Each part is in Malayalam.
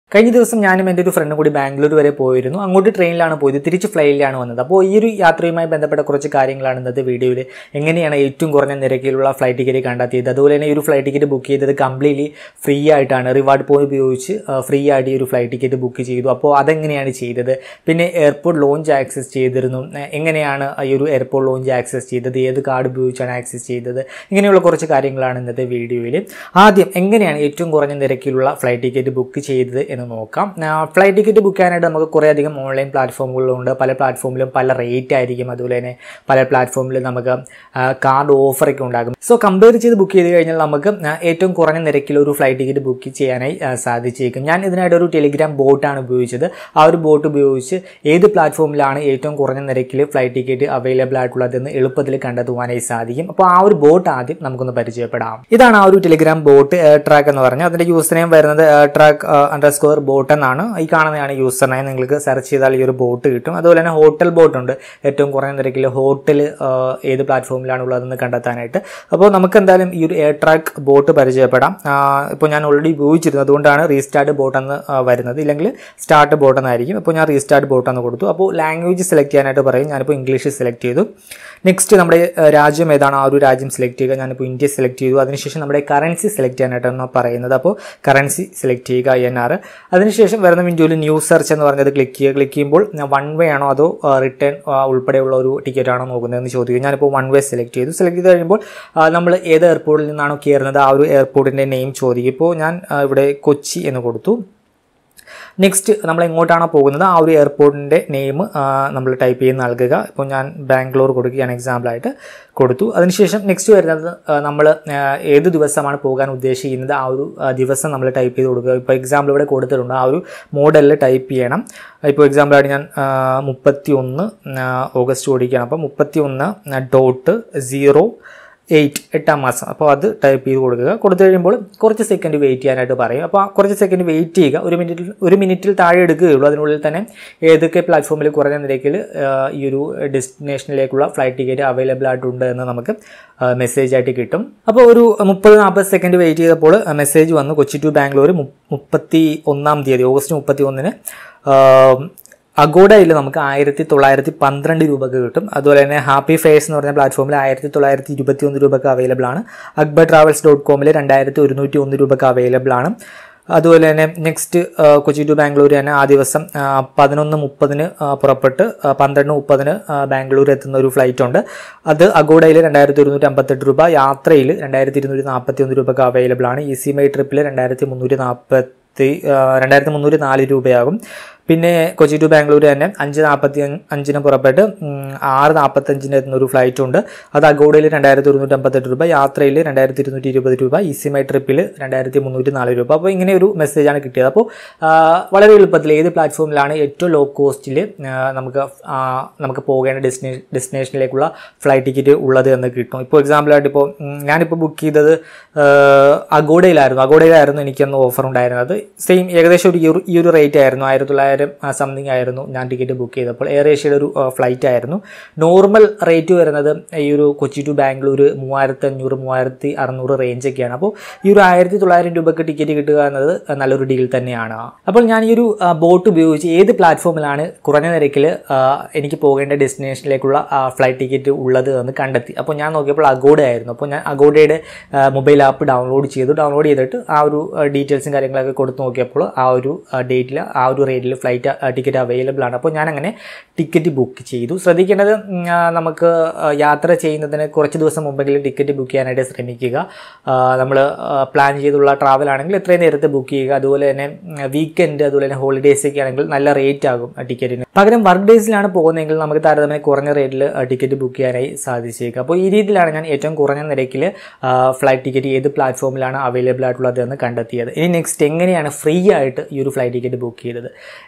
കഴിഞ്ഞ ദിവസം ഞാനും എൻ്റെ ഒരു ഫ്രണ്ടും കൂടി ബാംഗ്ലൂർ വരെ പോയിരുന്നു അങ്ങോട്ട് ട്രെയിനിലാണ് പോയത് തിരിച്ച് ഫ്ലൈറ്റിലാണ് വന്നത് അപ്പോൾ ഈ ഒരു യാത്രയുമായി ബന്ധപ്പെട്ട കുറച്ച് കാര്യങ്ങളാണ് ഇന്നത്തെ വീഡിയോയിൽ എങ്ങനെയാണ് ഏറ്റവും കുറഞ്ഞ നിരക്കിലുള്ള ഫ്ലൈറ്റ് ടിക്കറ്റ് കണ്ടെത്തിയത് അതുപോലെ തന്നെ ഈ ഒരു ഫ്ലൈറ്റ് ടിക്കറ്റ് ബുക്ക് ചെയ്തത് കംപ്ലീറ്റ്ലി ഫ്രീ ആയിട്ടാണ് റിവാർഡ് പോയിന്റ് ഉപയോഗിച്ച് ഫ്രീ ആയിട്ട് ഈ ഒരു ഫ്ലൈറ്റ് ടിക്കറ്റ് ബുക്ക് ചെയ്തു അപ്പോൾ അതെങ്ങനെയാണ് ചെയ്തത് പിന്നെ എയർപോർട്ട് ലോഞ്ച് ആക്സസ് ചെയ്തിരുന്നു ഏഹ് എങ്ങനെയാണ് ഈ ഒരു എയർപോർട്ട് ലോഞ്ച് ആക്സസ് ചെയ്തത് ഏത് കാർഡ് ഉപയോഗിച്ചാണ് ആക്സസ് ചെയ്തത് ഇങ്ങനെയുള്ള കുറച്ച് കാര്യങ്ങളാണ് ഇന്നത്തെ വീഡിയോയിൽ ആദ്യം എങ്ങനെയാണ് ഏറ്റവും കുറഞ്ഞ നിരക്കിലുള്ള ഫ്ലൈറ്റ് ടിക്കറ്റ് ബുക്ക് ചെയ്തത് എന്ന് നോക്കാം ഫ്ലൈറ്റ് ടിക്കറ്റ് ബുക്ക് ചെയ്യാനായിട്ട് നമുക്ക് കുറേയധികം ഓൺലൈൻ പ്ലാറ്റ്ഫോമുകളുണ്ട് പല പ്ലാറ്റ്ഫോമിലും പല റേറ്റ് ആയിരിക്കും അതുപോലെ തന്നെ പല പ്ലാറ്റ്ഫോമിലും നമുക്ക് കാർഡ് ഓഫറൊക്കെ ഉണ്ടാകും സോ കമ്പയർ ചെയ്ത് ബുക്ക് ചെയ്ത് കഴിഞ്ഞാൽ നമുക്ക് ആ, ഏറ്റവും കുറഞ്ഞ നിരക്കിൽ ഒരു ഫ്ലൈറ്റ് ടിക്കറ്റ് ബുക്ക് ചെയ്യാനായി ആ, സാധിച്ചേക്കും ഞാൻ ഇതിനായിട്ട് ഒരു ടെലിഗ്രാം ബോട്ടാണ് ഉപയോഗിച്ചത് ആ ഒരു ബോട്ട് ഉപയോഗിച്ച് ഏത് പ്ലാറ്റ്ഫോമിലാണ് ഏറ്റവും കുറഞ്ഞ നിരക്കിൽ ഫ്ലൈറ്റ് ടിക്കറ്റ് അവൈലബിൾ ആയിട്ടുള്ളതെന്ന് എളുപ്പത്തിൽ കണ്ടെത്തുവാനായി സാധിക്കും അപ്പോൾ ആ ഒരു ബോട്ട് ആദ്യം നമുക്കൊന്ന് പരിചയപ്പെടാം ഇതാണ് ആ ഒരു ടെലിഗ്രാം ബോട്ട് എയർ ട്രാക്ക് എന്ന് പറഞ്ഞാൽ അതിൻ്റെ യൂസർ നെയിം വരുന്നത് air track underscore bot എന്നാണ് ഈ കാണുന്നതാണ് യൂസർ നെയിം നിങ്ങൾക്ക് സെർച്ച് ചെയ്താൽ ഈ ഒരു ബോട്ട് കിട്ടും അതുപോലെ തന്നെ ഹോട്ടൽ ബോട്ട് ഉണ്ട് ഏറ്റവും കുറഞ്ഞ നിരക്കിൽ ഹോട്ടൽ ഏത് പ്ലാറ്റ്ഫോമിലാണ് ഉള്ളതെന്ന് കണ്ടെത്താനായിട്ട് അപ്പോൾ നമുക്ക് എന്തായാലും ഈ ഒരു എയർ ട്രാക്ക് ബോട്ട് പരിചയപ്പെടാം ഇപ്പോൾ ഞാൻ ഓൾറെഡി ഉപയോഗിച്ചിരുന്നു അതുകൊണ്ടാണ് റീസ്റ്റാർട്ട് ബോട്ട് എന്ന് ആ, വരുന്നത് ഇല്ലെങ്കിൽ സ്റ്റാർട്ട് ബോട്ട് എന്നായിരിക്കും അപ്പോൾ ഞാൻ റീസ്റ്റാർട്ട് ബോട്ട് എന്ന് കൊടുത്തു അപ്പോൾ ലാംഗ്വേജ് സെലക്ട് ചെയ്യാനായിട്ട് പറയും ഞാനിപ്പോൾ ഇംഗ്ലീഷ് സെലക്ട് ചെയ്തു നെക്സ്റ്റ് നമ്മുടെ ആ, രാജ്യം ഏതാണ് ആ ഒരു രാജ്യം സെലക്ട് ചെയ്യുക ഞാനിപ്പോൾ ഇന്ത്യ സെലക്ട് ചെയ്തു അതിനുശേഷം നമ്മുടെ കറൻസി സെലക്ട് ചെയ്യാനായിട്ടാണ് പറയുന്നത് അപ്പോൾ കറൻസി സെലക്ട് ചെയ്യുക എൻ ആർ അതിനുശേഷം വരുന്ന വിൻഡോയിൽ ന്യൂ സെർച്ച് എന്ന് പറഞ്ഞത് ക്ലിക്ക് ചെയ്യുക ക്ലിക്ക് ചെയ്യുമ്പോൾ വൺ വേ ആണോ അതോ റിട്ടേൺ ഉൾപ്പെടെയുള്ള ഒരു ടിക്കറ്റ് ആണോ നോക്കുന്നതെന്ന് ചോദിക്കും ഞാനിപ്പോൾ വൺ വേ സെലക്ട് ചെയ്തു സെലക്ട് ചെയ്ത് കഴിയുമ്പോൾ നമ്മൾ ഏത് എയർപോർട്ടിൽ നിന്നാണോ കയറുന്നത് ആ ഒരു എയർപോർട്ടിൻ്റെ നെയിം ചോദിക്കും ഇപ്പോൾ ഞാൻ ആ, ഇവിടെ കൊച്ചി എന്ന് കൊടുത്തു നെക്സ്റ്റ് നമ്മൾ എങ്ങോട്ടാണോ പോകുന്നത് ആ ഒരു എയർപോർട്ടിൻ്റെ നെയിം നമ്മൾ ടൈപ്പ് ചെയ്ത് നൽകുക ഇപ്പോൾ ഞാൻ ബാംഗ്ലൂർ കൊടുക്കുകയാണ് എക്സാമ്പിളായിട്ട് കൊടുത്തു അതിനുശേഷം നെക്സ്റ്റ് വരുന്നത് നമ്മൾ ഏത് ദിവസമാണ് പോകാൻ ഉദ്ദേശിക്കുന്നത് ആ ഒരു ആ, ദിവസം നമ്മൾ ടൈപ്പ് ചെയ്ത് കൊടുക്കുക ഇപ്പോൾ എക്സാമ്പിൾ ഇവിടെ കൊടുത്തിട്ടുണ്ട് ആ ഒരു മോഡലിൽ ടൈപ്പ് ചെയ്യണം ഇപ്പോൾ എക്സാമ്പിളായിട്ട് ഞാൻ മുപ്പത്തി ഒന്ന് ഓഗസ്റ്റ് ഓടിക്കുകയാണ് അപ്പോൾ മുപ്പത്തി ഒന്ന് ഡോട്ട് സീറോ എയ്റ്റ് എട്ടാം മാസം അപ്പോൾ അത് ടൈപ്പ് ചെയ്ത് കൊടുക്കുക കൊടുത്തു കഴിയുമ്പോൾ കുറച്ച് സെക്കൻഡ് വെയിറ്റ് ചെയ്യാനായിട്ട് പറയും അപ്പോൾ ആ കുറച്ച് സെക്കൻഡ് വെയിറ്റ് ചെയ്യുക ഒരു മിനിറ്റിൽ ഒരു മിനിറ്റിൽ താഴെ എടുക്കുകയുള്ളൂ അതിനുള്ളിൽ തന്നെ ഏതൊക്കെ പ്ലാറ്റ്ഫോമിൽ കുറഞ്ഞ നിരക്കിൽ ആ, ഈ ഒരു ഡെസ്റ്റിനേഷനിലേക്കുള്ള ഫ്ലൈറ്റ് ടിക്കറ്റ് അവൈലബിൾ ആയിട്ടുണ്ട് എന്ന് നമുക്ക് മെസ്സേജ് ആയിട്ട് കിട്ടും അപ്പോൾ ഒരു മുപ്പത് നാൽപ്പത് സെക്കൻഡ് വെയിറ്റ് ചെയ്തപ്പോൾ മെസ്സേജ് വന്നു കൊച്ചി ടു ബാംഗ്ലൂർ മുപ്പത്തി ഒന്നാം തീയതി ഓഗസ്റ്റ് മുപ്പത്തി ഒന്നിന് അഗോഡയിൽ നമുക്ക് ആയിരത്തി തൊള്ളായിരത്തി പന്ത്രണ്ട് രൂപക്ക് കിട്ടും അതുപോലെ തന്നെ ഹാപ്പി ഫേസ് എന്ന് പറഞ്ഞ പ്ലാറ്റ്ഫോമിൽ ആയിരത്തി തൊള്ളായിരത്തി ഇരുപത്തി ഒന്ന് രൂപക്ക് അവൈലബിൾ ആണ് അക്ബർ ട്രാവൽസ് ഡോട്ട് കോമിൽ രണ്ടായിരത്തി ഒരുന്നൂറ്റി ഒന്ന് രൂപക്ക് അവൈലബിൾ ആണ് അതുപോലെ തന്നെ നെക്സ്റ്റ് കൊച്ചി ടു ബാംഗ്ലൂർ തന്നെ ആ ദിവസം ആ, പതിനൊന്ന് മുപ്പതിന് ആ, പുറപ്പെട്ട് ആ, പന്ത്രണ്ട് മുപ്പതിന് ആ, ബാംഗ്ലൂർ എത്തുന്ന ഒരു ഫ്ലൈറ്റ് ഉണ്ട് അത് അഗോഡയിൽ രണ്ടായിരത്തി ഒരുന്നൂറ്റി അമ്പത്തെട്ട് രൂപ യാത്രയിൽ രണ്ടായിരത്തി ഇരുന്നൂറ്റി നാൽപ്പത്തി ഒന്ന് രൂപക്ക് അവൈലബിൾ ആണ് ഇ സി മൈ ട്രിപ്പിൽ രണ്ടായിരത്തി മുന്നൂറ്റി നാൽപ്പത്തി രണ്ടായിരത്തി മുന്നൂറ്റി നാല് രൂപയാകും പിന്നെ കൊച്ചി ടു ബാംഗ്ലൂർ തന്നെ അഞ്ച് നാൽപ്പത്തി അഞ്ചിന് പുറപ്പെട്ട് ഉം, ആറ് നാൽപ്പത്തഞ്ചിന് എത്തുന്ന ഒരു ഫ്ലൈറ്റ് ഉണ്ട് അത് അഗോഡയിൽ രണ്ടായിരത്തി ഒരുന്നൂറ്റി അമ്പത്തെട്ട് രൂപ യാത്രയിൽ രണ്ടായിരത്തി ഇരുന്നൂറ്റി ഇരുപത് രൂപ ഇ സി മൈ ട്രിപ്പിൽ രണ്ടായിരത്തി മുന്നൂറ്റി നാല് രൂപ അപ്പോൾ ഇങ്ങനെ ഒരു മെസ്സേജാണ് കിട്ടിയത് അപ്പോൾ ആ, വളരെ എളുപ്പത്തിൽ ഏത് പ്ലാറ്റ്ഫോമിലാണ് ഏറ്റവും ലോ കോസ്റ്റിൽ നമുക്ക് ആ, നമുക്ക് പോകേണ്ട ഡെസ്റ്റിനേ ഡെസ്റ്റിനേഷനിലേക്കുള്ള ഫ്ലൈറ്റ് ടിക്കറ്റ് ഉള്ളത് എന്ന് കിട്ടും ഇപ്പോൾ എക്സാമ്പിളായിട്ട് ഇപ്പോൾ ഉം, ഞാനിപ്പോൾ ബുക്ക് ചെയ്തത് അഗോഡയിലായിരുന്നു അഗോഡയിലായിരുന്നു എനിക്കന്ന് ഓഫർ ഉണ്ടായിരുന്നത് സെയിം ഏകദേശം ഒരു ഈ ഒരു- ഈ ഒരു റേറ്റ് ആയിരുന്നു ആയിരത്തി തൊള്ളായിരം സംതിങ് ആയിരുന്നു ഞാൻ ടിക്കറ്റ് ബുക്ക് ചെയ്തപ്പോൾ എയർ ഏഷ്യയുടെ ഒരു ഫ്ലൈറ്റ് ആയിരുന്നു നോർമൽ റേറ്റ് വരുന്നത് ഈ ഒരു കൊച്ചി ടു ബാംഗ്ലൂർ മൂവായിരത്തി അഞ്ഞൂറ് മൂവായിരത്തി അറുന്നൂറ് റേഞ്ചൊക്കെയാണ് അപ്പോൾ ഈ ഒരു ആയിരത്തി തൊള്ളായിരം രൂപയ്ക്ക് ടിക്കറ്റ് കിട്ടുക എന്നത് നല്ലൊരു ഡീൽ തന്നെയാണ് അപ്പോൾ ഞാൻ ഈ ഒരു ബോട്ട് ഉപയോഗിച്ച് ഏത് പ്ലാറ്റ്ഫോമിലാണ് കുറഞ്ഞ നിരക്കിൽ എനിക്ക് പോകേണ്ട ഡെസ്റ്റിനേഷനിലേക്കുള്ള ഫ്ലൈറ്റ് ടിക്കറ്റ് ഉള്ളത് എന്ന് കണ്ടെത്തി അപ്പോൾ ഞാൻ നോക്കിയപ്പോൾ അഗോഡ ആയിരുന്നു അപ്പോൾ ഞാൻ അഗോഡയുടെ മൊബൈൽ ആപ്പ് ഡൗൺലോഡ് ചെയ്തു ഡൗൺലോഡ് ചെയ്തിട്ട് ആ ഒരു ഡീറ്റെയിൽസും കാര്യങ്ങളൊക്കെ കൊടുത്ത് നോക്കിയപ്പോൾ ആ ഒരു ഡേറ്റിൽ ആ ഒരു റേറ്റിൽ ഫ്ലൈറ്റ് ടിക്കറ്റ് അവൈലബിൾ ആണ് അപ്പോൾ ഞാൻ അങ്ങനെ ടിക്കറ്റ് ബുക്ക് ചെയ്തു ശ്രദ്ധിക്കേണ്ടത് ഉം, ആ, നമുക്ക് ആ, യാത്ര ചെയ്യുന്നതിന് കുറച്ച് ദിവസം മുമ്പെങ്കിലും ടിക്കറ്റ് ബുക്ക് ചെയ്യാനായിട്ട് ശ്രമിക്കുക നമ്മൾ പ്ലാൻ ചെയ്തുള്ള ട്രാവൽ ആണെങ്കിൽ എത്രയും നേരത്തെ ബുക്ക് ചെയ്യുക അതുപോലെ തന്നെ വീക്കെൻഡ് അതുപോലെ തന്നെ ഹോളിഡേയ്സ് ഒക്കെ ആണെങ്കിൽ നല്ല റേറ്റ് ആകും ടിക്കറ്റിന് പകരം വർക്ക് ഡേയ്സിലാണ് പോകുന്നതെങ്കിൽ നമുക്ക് താരതമ്യം കുറഞ്ഞ റേറ്റിൽ ടിക്കറ്റ് ബുക്ക് ചെയ്യാനായി സാധിച്ചേക്കുക അപ്പോൾ ഈ രീതിയിലാണ് ഞാൻ ഏറ്റവും കുറഞ്ഞ നിരക്കിൽ ഫ്ലൈറ്റ് ടിക്കറ്റ് ഏത് പ്ലാറ്റ്ഫോമിലാണ് അവൈലബിൾ ആയിട്ടുള്ളത് എന്ന് കണ്ടെത്തിയത് ഇനി നെക്സ്റ്റ് എങ്ങനെയാണ് ഫ്രീ ആയിട്ട് ഈ ഒരു ഫ്ലൈറ്റ് ടിക്കറ്റ് ബുക്ക് ചെയ്തത്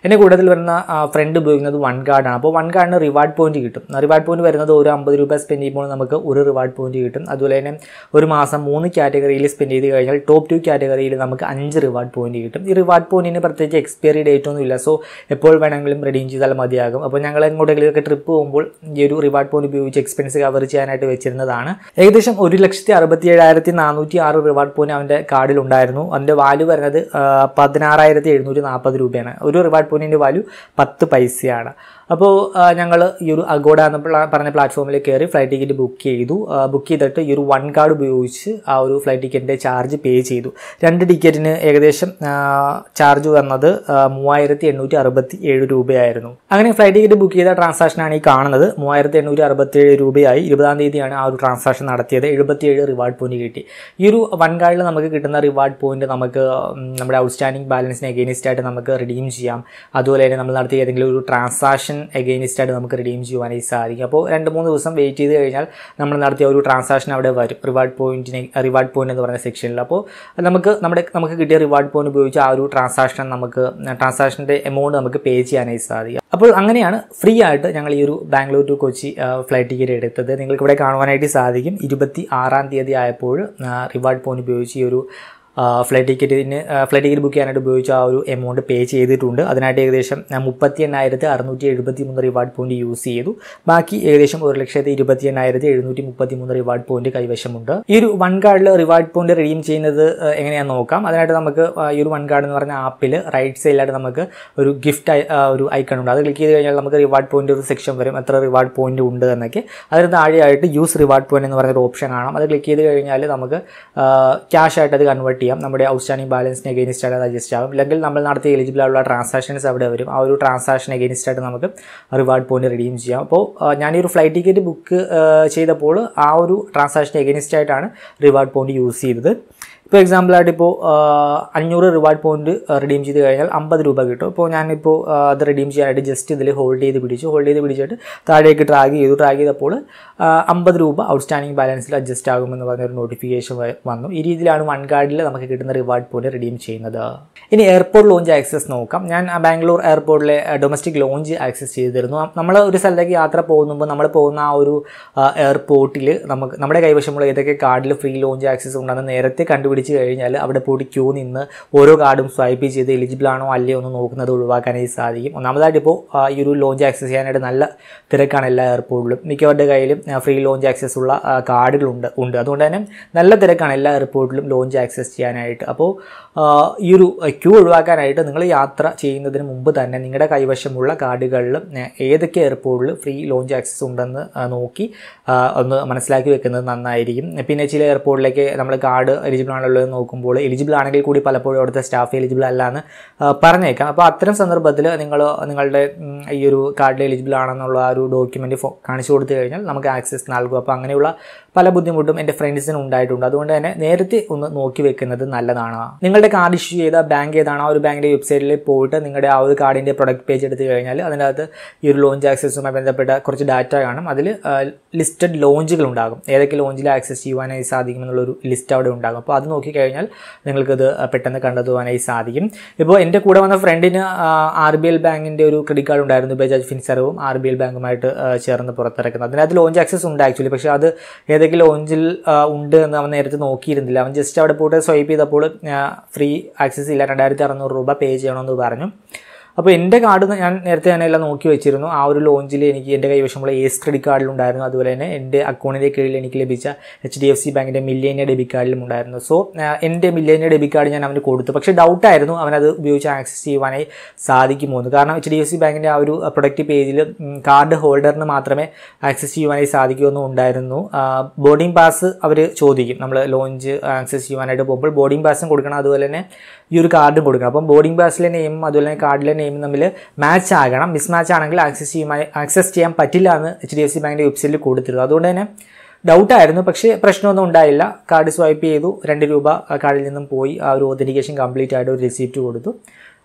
എൻ്റെ കൂട്ടത്തിൽ വരുന്ന ഫ്രണ്ട് ഉപയോഗിക്കുന്നത് വൺ കാർഡാണ് അപ്പോൾ വൺ കാർഡിന് റിവാർഡ് പോയിന്റ് കിട്ടും റിവാർഡ് പോയിന്റ് വരുന്നത് ഒരു അമ്പത് രൂപ സ്പെൻഡ് ചെയ്യുമ്പോൾ നമുക്ക് ഒരു റിവാർഡ് പോയിന്റ് കിട്ടും അതുപോലെ തന്നെ ഒരു മാസം മൂന്ന് കാറ്റഗറിയിൽ സ്പെൻഡ് ചെയ്ത് കഴിഞ്ഞാൽ ടോപ്പ് ടു കാറ്റഗറിയിൽ നമുക്ക് അഞ്ച് റിവാർഡ് പോയിന്റ് കിട്ടും ഈ റിവാർഡ് പോയിന്റിന് പ്രത്യേകിച്ച് എക്സ്പയറി ഡേറ്റ് ഒന്നും ഇല്ല സോ എപ്പോൾ വേണമെങ്കിലും റിഡീം ചെയ്താൽ മതിയാകും അപ്പോൾ ഞങ്ങൾ എങ്ങോട്ടെങ്കിലുമൊക്കെ ട്രിപ്പ് പോകുമ്പോൾ ഈ ഒരു റിവാർഡ് പോയിന്റ് ഉപയോഗിച്ച് എക്സ്പെൻസ് കവർ ചെയ്യാനായിട്ട് വെച്ചിരുന്നതാണ് ഏകദേശം ഒരു ലക്ഷത്തി അറുപത്തി ഏഴായിരത്തി നാനൂറ്റി ആറ് റിവാർഡ് പോയിന്റ് അവൻ്റെ കാർഡിൽ ഉണ്ടായിരുന്നു അതിൻ്റെ വാല്യൂ വരുന്നത് ആ, പതിനാറായിരത്തി എഴുന്നൂറ്റി നാൽപ്പത് രൂപയാണ് ഒരു റിവാർഡ് പോയിന്റിൻ്റെ വാല്യൂ പത്ത് പൈസയാണ് അപ്പോൾ ഞങ്ങൾ ഈ ഒരു അഗോഡ എന്ന പ്ലാ- പറഞ്ഞ പ്ലാറ്റ്ഫോമിൽ കയറി ഫ്ലൈറ്റ് ടിക്കറ്റ് ബുക്ക് ചെയ്തു ബുക്ക് ചെയ്തിട്ട് ഈ ഒരു വൺ കാർഡ് ഉപയോഗിച്ച് ആ ഒരു ഫ്ലൈറ്റ് ടിക്കറ്റിൻ്റെ ചാർജ് പേ ചെയ്തു രണ്ട് ടിക്കറ്റിന് ഏകദേശം ചാർജ് വന്നത് ആ, മൂവായിരത്തി എണ്ണൂറ്റി അറുപത്തി ഏഴ് രൂപയായിരുന്നു അങ്ങനെ ഫ്ലൈറ്റ് ടിക്കറ്റ് ബുക്ക് ചെയ്ത ട്രാൻസാക്ഷനാണ് ഈ കാണുന്നത് മൂവായിരത്തി എണ്ണൂറ്റി അറുപത്തി ഏഴ് രൂപയായി ഇരുപതാം തീയതിയാണ് ആ ഒരു ട്രാൻസാക്ഷൻ നടത്തിയത് എഴുപത്തിയേഴ് റിവാർഡ് പോയിന്റ് കിട്ടി ഈ ഒരു വൺ കാർഡിൽ നമുക്ക് കിട്ടുന്ന റിവാർഡ് പോയിന്റ് നമുക്ക് ഉം, നമ്മുടെ ഔട്ട്സ്റ്റാൻഡിംഗ് ബാലൻസിന് എഗെയിൻസ്റ്റ് ആയിട്ട് നമുക്ക് റിഡീം ചെയ്യാം അതുപോലെ തന്നെ നമ്മൾ നടത്തിയ ഏതെങ്കിലും ഒരു ട്രാൻസാക്ഷൻ എഗെയിൻസ്റ്റ് ആയിട്ട് നമുക്ക് റിഡീം ചെയ്യുവാനായി സാധിക്കും അപ്പോൾ രണ്ട് മൂന്ന് ദിവസം വെയിറ്റ് ചെയ്ത് കഴിഞ്ഞാൽ നമ്മൾ നടത്തിയ ഒരു ട്രാൻസാക്ഷൻ അവിടെ വരും റിവാർഡ് പോയിന്റിനെ റിവാർഡ് പോയിന്റ് എന്ന് പറയുന്ന സെക്ഷനിൽ അപ്പോൾ നമുക്ക് നമ്മുടെ നമുക്ക് കിട്ടിയ റിവാർഡ് പോയിന്റ് ഉപയോഗിച്ച് ആ ഒരു ട്രാൻസാക്ഷൻ നമുക്ക് ട്രാൻസാക്ഷൻ്റെ എമൗണ്ട് നമുക്ക് പേ ചെയ്യാനായി സാധിക്കും അപ്പോൾ അങ്ങനെയാണ് ഫ്രീ ആയിട്ട് ഞങ്ങൾ ഈ ഒരു Bangalore to Kochi flight ticket എടുത്തത് നിങ്ങൾക്ക് ഇവിടെ കാണുവാനായിട്ട് സാധിക്കും ഇരുപത്തി ആറാം തീയതി ആയപ്പോൾ റിവാർഡ് പോയിന്റ് ഉപയോഗിച്ച് ഈ ഒരു ഫ്ലൈറ്റ് ടിക്കറ്റിന് ഫ്ലൈറ്റ് ടിക്കറ്റ് ബുക്ക് ചെയ്യാനായിട്ട് ഉപയോഗിച്ച ആ ഒരു എമൗണ്ട് പേ ചെയ്തിട്ടുണ്ട് അതിനായിട്ട് ഏകദേശം മുപ്പത്തി എണ്ണായിരത്തി അറുന്നൂറ്റി എഴുപത്തി മൂന്ന് റിവാർഡ് പോയിന്റ് യൂസ് ചെയ്തു ബാക്കി ഏകദേശം ഒരു ലക്ഷത്തി ഇരുപത്തി എണ്ണായിരത്തി എഴുന്നൂറ്റി മുപ്പത്തി മൂന്ന് റിവാർഡ് പോയിന്റ് കൈവശമുണ്ട് ഈ ഒരു വൺ കാർഡിൽ റിവാർഡ് പോയിന്റ് റിഡീം ചെയ്യുന്നത് ആ, എങ്ങനെയാണെന്ന് നോക്കാം അതിനായിട്ട് നമുക്ക് ആ, ഈ ഒരു വൺ കാർഡ് എന്ന് പറഞ്ഞ ആപ്പിൽ റൈറ്റ് സൈഡിലായിട്ട് നമുക്ക് ഒരു ഗിഫ്റ്റ് ഒരു ഐക്കൺ ഉണ്ട് അത് ക്ലിക്ക് ചെയ്ത് കഴിഞ്ഞാൽ നമുക്ക് റിവാർഡ് പോയിന്റ് ഒരു സെക്ഷൻ വരും എത്ര റിവാർഡ് പോയിന്റ് ഉണ്ട് എന്നൊക്കെ അതിന് താഴെയായിട്ട് യൂസ് റിവാർഡ് പോയിന്റ് എന്ന് പറഞ്ഞൊരു ഓപ്ഷൻ കാണാം അത് ക്ലിക്ക് ചെയ്ത് കഴിഞ്ഞാൽ നമുക്ക് ക്യാഷ് ആയിട്ട് അത് കൺവേർട്ട് ചെയ്യാം നമ്മുടെ ഔട്ട്സ്റ്റാൻഡിംഗ് ബാലൻസിന് എഗെയിൻസ്റ്റ് ആയിട്ട് അത് അഡ്ജസ്റ്റ് ആകും അല്ലെങ്കിൽ നമ്മൾ നടത്തിയ എലിജിബിൾ ആയിട്ടുള്ള ട്രാൻസാക്ഷൻസ് അവിടെ വരും ആ ഒരു ട്രാൻസാക്ഷൻ എഗെയിൻസ്റ്റ് ആയിട്ട് നമുക്ക് റിവാർഡ് പോയിന്റ് റിഡീം ചെയ്യാം അപ്പോൾ ഞാൻ ഈ ഒരു ഫ്ലൈറ്റ് ടിക്കറ്റ് ബുക്ക് ചെയ്തപ്പോൾ ആ ഒരു ട്രാൻസാക്ഷൻ എഗെയിൻസ്റ്റ് ആയിട്ടാണ് റിവാർഡ് പോയിന്റ് യൂസ് ചെയ്തത് ഇപ്പോൾ എക്സാമ്പിളായിട്ട് ഇപ്പോൾ അഞ്ഞൂറ് റിവാർഡ് പോയിന്റ് റിഡീം ചെയ്ത് കഴിഞ്ഞാൽ അമ്പത് രൂപ കിട്ടും ഇപ്പോൾ ഞാനിപ്പോൾ ആ, അത് റിഡീം ചെയ്യാനായിട്ട് ജസ്റ്റ് ഇതിൽ ഹോൾഡ് ചെയ്ത് പിടിച്ചു ഹോൾഡ് ചെയ്ത് പിടിച്ചിട്ട് താഴേക്ക് ട്രാക്ക് ചെയ്തു ട്രാക്ക് ചെയ്തപ്പോൾ അമ്പത് രൂപ ഔട്ട്സ്റ്റാൻഡിംഗ് ബാലൻസിൽ അഡ്ജസ്റ്റ് ആകുമെന്ന് പറഞ്ഞൊരു നോട്ടിഫിക്കേഷൻ വന്നു ഈ രീതിയിലാണ് വൺ കാർഡിൽ നമുക്ക് കിട്ടുന്ന റിവാർഡ് പോയിന്റ് റിഡീം ചെയ്യുന്നത് ഇനി എയർപോർട്ട് ലോഞ്ച് ആക്സസ് നോക്കാം ഞാൻ ആ, ബാംഗ്ലൂർ എയർപോർട്ടിലെ ഡൊമസ്റ്റിക് ലോഞ്ച് ആക്സസ് ചെയ്തിരുന്നു നമ്മൾ ഒരു സ്ഥലത്തേക്ക് യാത്ര പോകുമ്പോൾ നമ്മൾ പോകുന്ന ആ ഒരു എയർപോർട്ടിൽ നമുക്ക് നമ്മുടെ കൈവശമുള്ള ഏതൊക്കെ കാർഡിൽ ഫ്രീ ലോഞ്ച് ആക്സസ് ഉണ്ടെന്ന് നേരത്തെ കണ്ടുപിടിച്ച് കഴിഞ്ഞാൽ അവിടെ പോയിട്ട് ക്യൂ നിന്ന് ഓരോ കാർഡും സ്വൈപ്പ് ചെയ്ത് എലിജിബിൾ ആണോ അല്ലയോ എന്ന് നോക്കുന്നത് ഒഴിവാക്കാനായി സാധിക്കും ഒന്നാമതായിട്ട് ഇപ്പോൾ ആ, ഈ ഒരു ലോഞ്ച് ആക്സസ് ചെയ്യാനായിട്ട് നല്ല തിരക്കാണ് എല്ലാ എയർപോർട്ടിലും മിക്കവരുടെ കയ്യിലും ഫ്രീ ലോഞ്ച് ആക്സസ് ഉള്ള ആ, കാർഡുകളുണ്ട് ഉണ്ട് അതുകൊണ്ട് തന്നെ നല്ല തിരക്കാണ് എല്ലാ എയർപോർട്ടിലും ലോഞ്ച് ആക്സസ് ചെയ്യാനായിട്ട് അപ്പോൾ ആ, ഈ ഒരു ക്യൂ ഒഴിവാക്കാനായിട്ട് നിങ്ങൾ യാത്ര ചെയ്യുന്നതിന് മുമ്പ് തന്നെ നിങ്ങളുടെ കൈവശമുള്ള കാർഡുകളിൽ ഏതൊക്കെ എയർപോർട്ടിൽ ഫ്രീ ലോഞ്ച് ആക്സസ് ഉണ്ടെന്ന് ആ, നോക്കി ആ, ഒന്ന് മനസ്സിലാക്കി വെക്കുന്നത് നന്നായിരിക്കും പിന്നെ ചില എയർപോർട്ടിലേക്ക് നമ്മൾ കാർഡ് എലിജിബിൾ ആണല്ലോ എന്ന് നോക്കുമ്പോൾ എലിജിബിൾ ആണെങ്കിൽ കൂടി പലപ്പോഴും അവിടുത്തെ സ്റ്റാഫ് എലിജിബിൾ അല്ല എന്ന് ആ, പറഞ്ഞേക്കാം അപ്പോൾ അത്തരം സന്ദർഭത്തിൽ നിങ്ങൾ നിങ്ങളുടെ ഉം, ഈ ഒരു കാർഡിൽ എലിജിബിൾ ആണെന്നുള്ള ആ ഒരു ഡോക്യുമെൻ്റ് കാണിച്ചു കൊടുത്തു കഴിഞ്ഞാൽ നമുക്ക് ആക്സസ് നൽകും അപ്പോൾ അങ്ങനെയുള്ള പല ബുദ്ധിമുട്ടും എൻ്റെ ഫ്രണ്ട്സിന് ഉണ്ടായിട്ടുണ്ട് അതുകൊണ്ട് തന്നെ നേരത്തെ ഒന്ന് നോക്കി വെക്കുന്നത് നല്ലതാണ് നിങ്ങളുടെ കാർഡ് ഇഷ്യൂ ചെയ്ത ബാങ്ക് ഏതാണ് ആ ഒരു ബാങ്കിൻ്റെ വെബ്സൈറ്റിൽ പോയിട്ട് നിങ്ങളുടെ ആ ഒരു കാർഡിൻ്റെ പ്രൊഡക്റ്റ് പേജ് എടുത്തു കഴിഞ്ഞാൽ അതിനകത്ത് ഈ ഒരു ലോഞ്ച് ആക്സസുമായി ബന്ധപ്പെട്ട കുറച്ച് ഡാറ്റ കാണും അതിൽ ലിസ്റ്റഡ് ലോഞ്ചുകൾ ഉണ്ടാകും ഏതൊക്കെ ലോഞ്ചിൽ ആക്സസ് ചെയ്യുവാനായി സാധിക്കുമെന്നുള്ളൊരു ലിസ്റ്റ് അവിടെ ഉണ്ടാകും അപ്പോൾ അത് നോക്കിക്കഴിഞ്ഞാൽ നിങ്ങൾക്കത് പെട്ടെന്ന് കണ്ടെത്തുവാനായി സാധിക്കും ഇപ്പോൾ എൻ്റെ കൂടെ വന്ന ഫ്രണ്ടിന് ആർ ബി എൽ ബാങ്കിൻ്റെ ഒരു ക്രെഡിറ്റ് കാർഡ് ഉണ്ടായിരുന്നു ബജാജ് ഫിൻസർവും ആർ ബി എൽ ബാങ്കുമായിട്ട് ആ, ചേർന്ന് പുറത്തിറക്കുന്നത് അതിനകത്ത് ലോഞ്ച് ആക്സസ് ഉണ്ട് ആക്ച്വലി പക്ഷേ അത് ഏതൊക്കെ ലോഞ്ചിൽ ആ, ഉണ്ട് എന്ന് അവൻ നേരത്തെ നോക്കിയിരുന്നില്ല അവൻ ജസ്റ്റ് അവിടെ പോയിട്ട് സ്വൈപ്പ് ചെയ്തപ്പോൾ ഫ്രീ ആക്സസ് ഇല്ല രണ്ടായിരത്തി അറുന്നൂറ് രൂപ പേ ചെയ്യണമെന്ന് പറഞ്ഞു അപ്പോൾ എൻ്റെ കാർഡ് ഞാൻ നേരത്തെ തന്നെ എല്ലാം നോക്കി വെച്ചിരുന്നു ആ ഒരു ലോഞ്ചിൽ എനിക്ക് എൻ്റെ കൈവശമുള്ള ഏസ് ക്രെഡിറ്റ് കാർഡിലുണ്ടായിരുന്നു അതുപോലെ തന്നെ എൻ്റെ അക്കൗണ്ടിൻ്റെ കീഴിൽ എനിക്ക് ലഭിച്ച എച്ച് ഡി എഫ് സി ബാങ്കിൻ്റെ മില്ലേനിയ ഡെബിറ്റ് കാർഡിലും ഉണ്ടായിരുന്നു സോ എൻ്റെ മില്ലേനിയ ഡെബിറ്റ് കാർഡ് ഞാൻ അവന് കൊടുത്തു പക്ഷേ ഡൗട്ടായിരുന്നു അവനത് ഉപയോഗിച്ച് ആക്സസ് ചെയ്യുവാനായി സാധിക്കുമോ എന്ന് കാരണം എച്ച് ഡി എഫ് സി ബാങ്കിൻ്റെ ആ ഒരു പ്രൊഡക്റ്റ് പേജിൽ കാർഡ് ഹോൾഡറിന് മാത്രമേ ആക്സസ് ചെയ്യുവാനായി സാധിക്കുമെന്നും ഉണ്ടായിരുന്നു ബോർഡിംഗ് പാസ് അവർ ചോദിക്കും നമ്മൾ ലോഞ്ച് ആക്സസ് ചെയ്യുവാനായിട്ട് പോകുമ്പോൾ ബോർഡിംഗ് പാസും കൊടുക്കണം അതുപോലെ തന്നെ ഈ ഒരു കാർഡും കൊടുക്കണം അപ്പം ബോർഡിംഗ് പാസിലെ നെയിമും അതുപോലെ തന്നെ കാർഡിലെ നെയിമും തമ്മിൽ മാച്ച് ആകണം മിസ് മാച്ച് ആണെങ്കിൽ ആക്സസ് ചെയ്യുമായി ആക്സസ് ചെയ്യാൻ പറ്റില്ല എന്ന് എച്ച് ഡി എഫ് സി ബാങ്കിൻ്റെ വെബ്സൈറ്റിൽ കൊടുത്തിരുന്നു അതുകൊണ്ട് തന്നെ ഡൗട്ടായിരുന്നു പക്ഷേ പ്രശ്നമൊന്നും ഉണ്ടായില്ല കാർഡ് സ്വൈപ്പ് ചെയ്തു രണ്ട് രൂപ ആ കാർഡിൽ നിന്നും പോയി ആ ഒരു ഒതൻറ്റിക്കേഷൻ കംപ്ലീറ്റ് ആയിട്ട് ഒരു റിസീപ്റ്റ് കൊടുത്തു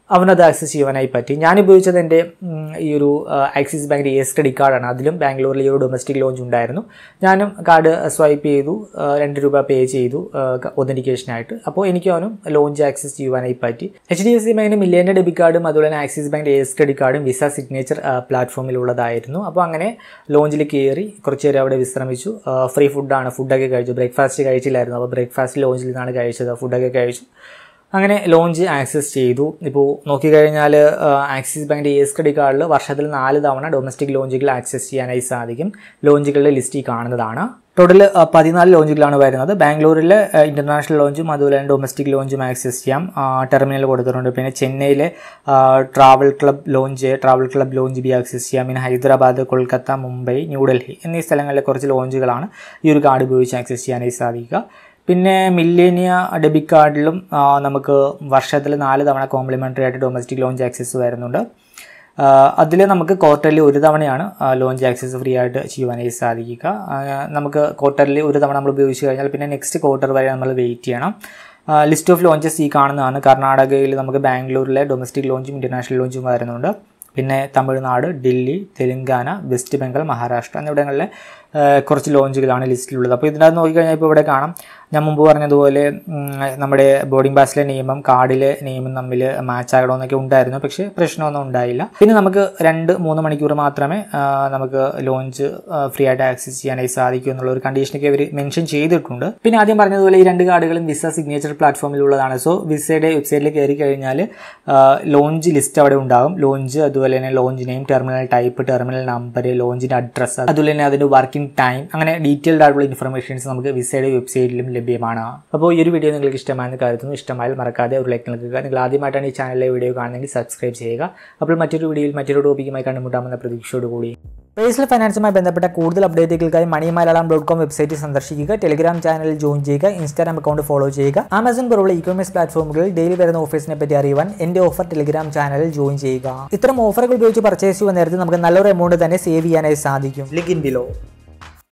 അവനത് ആക്സസ് ചെയ്യുവാനായി പറ്റി ഞാൻ ഉപയോഗിച്ചത് എൻ്റെ ഉം, ഈ ഒരു ആക്സിസ് ബാങ്കിൻ്റെ എസ് ക്രെഡിറ്റ് കാർഡാണ് അതിലും ബാംഗ്ലൂരിൽ ഈ ഒരു ഡൊമസ്റ്റിക് ലോഞ്ച് ഉണ്ടായിരുന്നു ഞാനും കാർഡ് സ്വൈപ്പ് ചെയ്തു ആ, രണ്ട് രൂപ പേ ചെയ്തു ഒതൻറ്റിക്കേഷനായിട്ട് അപ്പോൾ എനിക്ക് അവനും ലോഞ്ച് ആക്സസ് ചെയ്യുവാനായി പറ്റി എച്ച് ഡി എഫ് സി ബാങ്കിൻ്റെ മില്ലേൻ്റെ ഡെബിറ്റ് കാർഡും അതുപോലെ തന്നെ ആക്സിസ് ബാങ്കിൻ്റെ എസ് ക്രെഡിറ്റ് കാർഡും വിസ സിഗ്നേച്ചർ പ്ലാറ്റ്ഫോമിലുള്ളതായിരുന്നു അപ്പോൾ അങ്ങനെ ലോഞ്ചിൽ കയറി കുറച്ച് നേരം അവിടെ വിശ്രമിച്ചു ഫ്രീ ഫുഡാണ് ഫുഡൊക്കെ കഴിച്ചു ബ്രേക്ക്ഫാസ്റ്റ് കഴിച്ചില്ലായിരുന്നു അപ്പോൾ ബ്രേക്ക്ഫാസ്റ്റ് ലോഞ്ചിൽ നിന്നാണ് കഴിച്ചത് ഫുഡൊക്കെ കഴിച്ചു അങ്ങനെ ലോഞ്ച് ആക്സസ് ചെയ്തു ഇപ്പോൾ നോക്കിക്കഴിഞ്ഞാൽ ആക്സിസ് ബാങ്കിൻ്റെ എസ് ക്രെഡിറ്റ് കാർഡിൽ വർഷത്തിൽ നാല് തവണ ഡൊമസ്റ്റിക് ലോഞ്ചുകൾ ആക്സസ് ചെയ്യാനായി സാധിക്കും ലോഞ്ചുകളുടെ ലിസ്റ്റ് ഈ കാണുന്നതാണ് ടോട്ടൽ പതിനാല് ലോഞ്ചുകളാണ് വരുന്നത് ബാംഗ്ലൂരിലെ ഇൻ്റർനാഷണൽ ലോഞ്ചും അതുപോലെ തന്നെ ഡൊമസ്റ്റിക് ലോഞ്ചും ആക്സസ് ചെയ്യാം ടെർമിനൽ കൊടുത്തിട്ടുണ്ട് പിന്നെ ചെന്നൈയിലെ travel club lounge travel club lounge ബി ആക്സസ് ചെയ്യാം പിന്നെ ഹൈദരാബാദ് കൊൽക്കത്ത മുംബൈ ന്യൂഡൽഹി എന്നീ സ്ഥലങ്ങളിലെ കുറച്ച് ലോഞ്ചുകളാണ് ഈ ഒരു കാർഡ് ഉപയോഗിച്ച് ആക്സസ് ചെയ്യാനായി സാധിക്കുക പിന്നെ മില്ലേനിയ ഡെബിറ്റ് കാർഡിലും ആ, നമുക്ക് വർഷത്തിൽ നാല് തവണ കോംപ്ലിമെൻ്ററി ആയിട്ട് ഡൊമസ്റ്റിക് ലോഞ്ച് ആക്സസ് വരുന്നുണ്ട് അതിൽ നമുക്ക് ക്വാർട്ടറിൽ ഒരു തവണയാണ് ലോഞ്ച് ആക്സസ് ഫ്രീ ആയിട്ട് ചെയ്യുവാനായി സാധിക്കുക ആ, നമുക്ക് ക്വാർട്ടറിൽ ഒരു തവണ നമ്മൾ ഉപയോഗിച്ച് കഴിഞ്ഞാൽ പിന്നെ നെക്സ്റ്റ് ക്വാർട്ടർ വരെ നമ്മൾ വെയിറ്റ് ചെയ്യണം ലിസ്റ്റ് ഓഫ് ലോഞ്ചസ് ഈ കാണുന്നതാണ് കർണാടകയിൽ നമുക്ക് ബാംഗ്ലൂരിലെ ഡൊമസ്റ്റിക് ലോഞ്ചും ഇൻ്റർനാഷണൽ ലോഞ്ചും വരുന്നുണ്ട് പിന്നെ തമിഴ്നാട് ഡൽഹി തെലങ്കാന വെസ്റ്റ് ബംഗാൾ മഹാരാഷ്ട്ര എന്നിവിടങ്ങളിലെ ആ, കുറച്ച് ലോഞ്ചുകളാണ് ലിസ്റ്റിലുള്ളത് അപ്പോൾ ഇതിനകത്ത് നോക്കിക്കഴിഞ്ഞാൽ ഇപ്പോൾ ഇവിടെ കാണാം ഞാൻ മുമ്പ് പറഞ്ഞതുപോലെ ഉം, നമ്മുടെ ബോർഡിംഗ് പാസിലെ നിയമം കാർഡിലെ നിയമം തമ്മിൽ മാച്ച് ആകണമെന്നൊക്കെ ഉണ്ടായിരുന്നു പക്ഷേ പ്രശ്നമൊന്നും ഉണ്ടായില്ല പിന്നെ നമുക്ക് രണ്ട് മൂന്ന് മണിക്കൂർ മാത്രമേ ആ, നമുക്ക് ലോഞ്ച് ഫ്രീ ആയിട്ട് ആക്സസ് ചെയ്യാനായി സാധിക്കൂ എന്നുള്ള ഒരു കണ്ടീഷനൊക്കെ അവർ മെൻഷൻ ചെയ്തിട്ടുണ്ട് പിന്നെ ആദ്യം പറഞ്ഞതുപോലെ ഈ രണ്ട് കാർഡുകളും വിസ സിഗ്നേച്ചർ പ്ലാറ്റ്ഫോമിലുള്ളതാണ് സോ വിസയുടെ വെബ്സൈറ്റിൽ കയറി കഴിഞ്ഞാൽ ലോഞ്ച് ലിസ്റ്റ് അവിടെ ഉണ്ടാകും ലോഞ്ച് അതുപോലെ തന്നെ lounge name terminal type terminal number ലോഞ്ചിൻ്റെ അഡ്രസ്സ് അതുപോലെ തന്നെ അതിൻ്റെ വർക്കിംഗ് ടൈം അങ്ങനെ ഡീറ്റെയിൽഡ് ആയിട്ടുള്ള ഇൻഫർമേഷൻസ് നമുക്ക് വിസയുടെ വെബ്സൈറ്റിലും ലഭ്യമാണ് അപ്പോൾ ഈ ഒരു വീഡിയോ നിങ്ങൾക്ക് ഇഷ്ടമായെന്ന് കരുതുന്നു ഇഷ്ടമായാൽ മറക്കാതെ ഒരു ലൈക്ക് നൽകുക നിങ്ങൾ ആദ്യമായിട്ടാണ് ഈ ചാനലിലെ വീഡിയോ കാണുന്നെങ്കിൽ സബ്സ്ക്രൈബ് ചെയ്യുക അപ്പോൾ മറ്റൊരു വീഡിയോയിൽ മറ്റൊരു ടോപ്പിക്കുമായി കണ്ടുമുട്ടാമെന്ന പ്രതീക്ഷയോടുകൂടി പേഴ്സണൽ ഫൈനാൻസുമായി ബന്ധപ്പെട്ട കൂടുതൽ അപ്ഡേറ്റുകൾക്കായി money Malayalam dot com website സന്ദർശിക്കുക ടെലിഗ്രാം ചാനലിൽ ജോയിൻ ചെയ്യുക ഇൻസ്റ്റാഗ്രാം അക്കൗണ്ട് ഫോളോ ചെയ്യുക ആമസോൺ പോലുള്ള ഇ കൊമേഴ്സ് പ്ലാറ്റ്ഫോമുകളിൽ ഡെയിലി വരുന്ന ഓഫേഴ്സിനെ പറ്റി അറിയുവാൻ എന്റെ ഓഫർ ടെലിഗ്രാം ചാനലിൽ ജോയിൻ ചെയ്യുക ഇത്തരം ഓഫറുകൾ ഉപയോഗിച്ച് പർച്ചേസ് ചെയ്യുന്ന നേരത്തെ നമുക്ക് നല്ലൊരു എമൗണ്ട് തന്നെ സേവ് ചെയ്യാനായി സാധിക്കും ലിങ്ക് ഇൻ ബിലോ